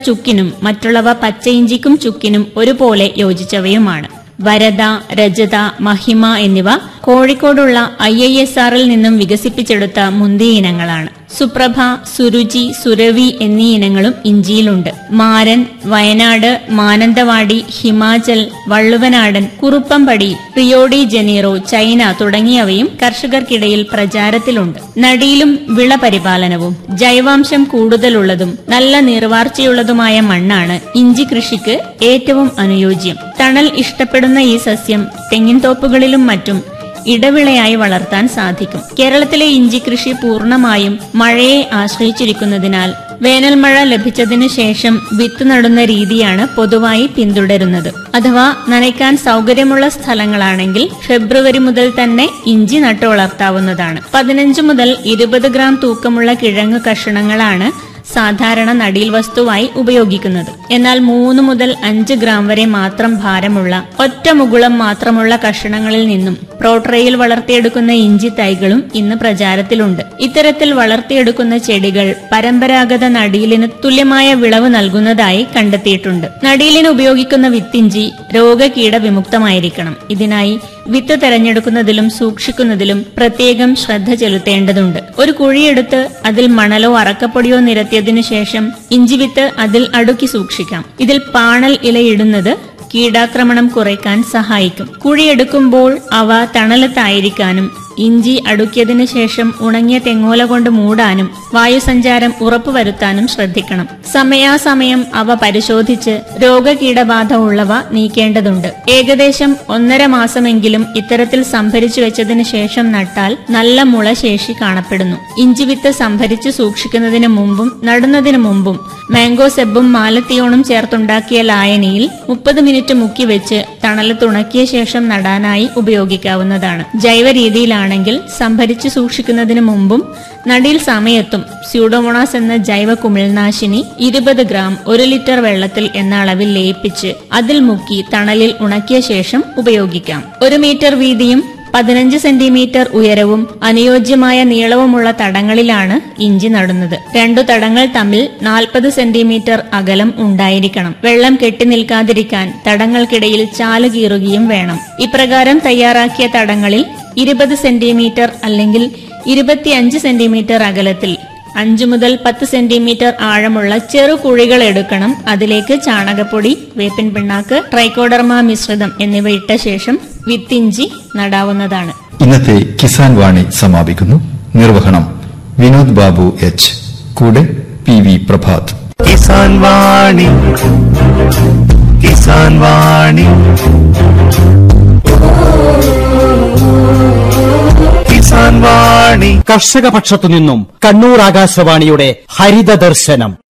ചുക്കിനും മറ്റുള്ളവ പച്ചയിഞ്ചിക്കും ചുക്കിനും ഒരുപോലെ യോജിച്ചവയുമാണ് വരദ രജത മഹിമ എന്നിവ കോഴിക്കോടുള്ള ഐ ഐ എസ് ആറിൽ നിന്നും വികസിപ്പിച്ചെടുത്ത മുന്തിയ ഇനങ്ങളാണ് സുപ്രഭ സുരുചി സുരവി എന്നീ ഇനങ്ങളും ഇഞ്ചിയിലുണ്ട് Maran Wayanad Mananthavady Himachal Valluvanadan Kuruppampady Rio de Janeiro China തുടങ്ങിയവയും കർഷകർക്കിടയിൽ പ്രചാരത്തിലുണ്ട് നടിയിലും വിള പരിപാലനവും ജൈവാംശം കൂടുതലുള്ളതും നല്ല നീർവാർച്ചയുള്ളതുമായ മണ്ണാണ് ഇഞ്ചി കൃഷിക്ക് ഏറ്റവും അനുയോജ്യം തണൽ ഇഷ്ടപ്പെടുന്ന ഈ സസ്യം തെങ്ങിൻതോപ്പുകളിലും മറ്റും ഇടവിളയായി വളർത്താൻ സാധിക്കും കേരളത്തിലെ ഇഞ്ചി കൃഷി പൂർണ്ണമായും മഴയെ ആശ്രയിച്ചിരിക്കുന്നതിനാൽ വേനൽമഴ ലഭിച്ചതിനു ശേഷം വിത്ത് നടുന്ന രീതിയാണ് പൊതുവായി പിന്തുടരുന്നത് അഥവാ നനയ്ക്കാൻ സൗകര്യമുള്ള സ്ഥലങ്ങളാണെങ്കിൽ ഫെബ്രുവരി മുതൽ തന്നെ ഇഞ്ചി നട്ടു വളർത്താവുന്നതാണ് പതിനഞ്ച് മുതൽ ഇരുപത് ഗ്രാം തൂക്കമുള്ള കിഴങ്ങ് കഷണങ്ങളാണ് സാധാരണ നടീൽ വസ്തുവായി ഉപയോഗിക്കുന്നത് എന്നാൽ മൂന്ന് മുതൽ അഞ്ച് ഗ്രാം വരെ മാത്രം ഭാരമുള്ള ഒറ്റ മുകുളം മാത്രമുള്ള കഷണങ്ങളിൽ നിന്നും പ്രോട്രയിൽ വളർത്തിയെടുക്കുന്ന ഇഞ്ചി തൈകളും ഇന്ന് പ്രചാരത്തിലുണ്ട് ഇത്തരത്തിൽ വളർത്തിയെടുക്കുന്ന ചെടികൾ പരമ്പരാഗത നടീലിന് തുല്യമായ വിളവ് നൽകുന്നതായി കണ്ടെത്തിയിട്ടുണ്ട് നടീലിന് ഉപയോഗിക്കുന്ന വിത്തിഞ്ചി രോഗകീട വിമുക്തമായിരിക്കണം ഇതിനായി വിത്ത് തെരഞ്ഞെടുക്കുന്നതിലും സൂക്ഷിക്കുന്നതിലും പ്രത്യേകം ശ്രദ്ധ ചെലുത്തേണ്ടതുണ്ട് ഒരു കുഴിയെടുത്ത് അതിൽ മണലോ അറക്കപ്പൊടിയോ നിരത്തിയതിനു ശേഷം ഇഞ്ചിവിത്ത് അതിൽ അടുക്കി സൂക്ഷിക്കാം ഇതിൽ പാണൽ ഇലയിടുന്നത് കീടാക്രമണം കുറയ്ക്കാൻ സഹായിക്കും കുഴിയെടുക്കുമ്പോൾ അവ തണലത്തായിരിക്കാനും ഇഞ്ചി അടുക്കിയതിനു ശേഷം ഉണങ്ങിയ തെങ്ങോല കൊണ്ട് മൂടാനും വായുസഞ്ചാരം ഉറപ്പുവരുത്താനും ശ്രദ്ധിക്കണം സമയാസമയം അവ പരിശോധിച്ച് രോഗകീടബാധ ഉള്ളവ നീക്കേണ്ടതുണ്ട് ഏകദേശം ഒന്നര മാസമെങ്കിലും ഇത്തരത്തിൽ സംഭരിച്ചു വെച്ചതിന് ശേഷം നട്ടാൽ നല്ല മുളശേഷി കാണപ്പെടുന്നു ഇഞ്ചിവിത്ത് സംഭരിച്ചു സൂക്ഷിക്കുന്നതിന് മുമ്പും നടുന്നതിന് മുമ്പും മാംഗോ സെബും മാലത്തിയോണും ചേർത്തുണ്ടാക്കിയ ലായനിയിൽ മുപ്പത് മിനിറ്റ് മുക്കി വെച്ച് തണലത്തുണക്കിയ ശേഷം നടാനായി ഉപയോഗിക്കാവുന്നതാണ് ജൈവ രീതിയിലാണെങ്കിൽ സംഭരിച്ചു സൂക്ഷിക്കുന്നതിന് മുമ്പും നടീൽ സമയത്തും സ്യൂഡോമോണാസ് എന്ന ജൈവ കുമിൾനാശിനി ഇരുപത് ഗ്രാം ഒരു ലിറ്റർ വെള്ളത്തിൽ എന്ന അളവിൽ ലയിപ്പിച്ച് അതിൽ മുക്കി തണലിൽ ഉണക്കിയ ശേഷം ഉപയോഗിക്കാം ഒരു മീറ്റർ വീതിയും പതിനഞ്ച് സെന്റിമീറ്റർ ഉയരവും അനുയോജ്യമായ നീളവുമുള്ള തടങ്ങളിലാണ് ഇഞ്ചി നടുന്നത് രണ്ടു തടങ്ങൾ തമ്മിൽ നാൽപ്പത് സെന്റിമീറ്റർ അകലം ഉണ്ടായിരിക്കണം വെള്ളം കെട്ടി നിൽക്കാതിരിക്കാൻ തടങ്ങൾക്കിടയിൽ ചാല് കീറുകയും വേണം ഇപ്രകാരം തയ്യാറാക്കിയ തടങ്ങളിൽ ഇരുപത് സെന്റിമീറ്റർ അല്ലെങ്കിൽ ഇരുപത്തിയഞ്ച് സെന്റിമീറ്റർ അകലത്തിൽ അഞ്ചു മുതൽ പത്ത് സെന്റിമീറ്റർ ആഴമുള്ള ചെറു കുഴികൾ എടുക്കണം അതിലേക്ക് ചാണകപ്പൊടി വേപ്പിൻ പിണ്ണാക്ക് ട്രൈക്കോഡർമ മിശ്രിതം എന്നിവ ഇട്ട ശേഷം വിത്തിഞ്ചി നടാവുന്നതാണ് ഇന്നത്തെ കിസാൻ വാണി സമാപിക്കുന്നു നിർവഹണം വിനോദ് ബാബു എച്ച് കൂടെ പി വി പ്രഭാത് കിസാൻ വാണി കിസാൻ വാണി കിസാൻ വാണി കർഷക പക്ഷത്തു നിന്നും കണ്ണൂർ ആകാശവാണിയുടെ ഹരിത ദർശനം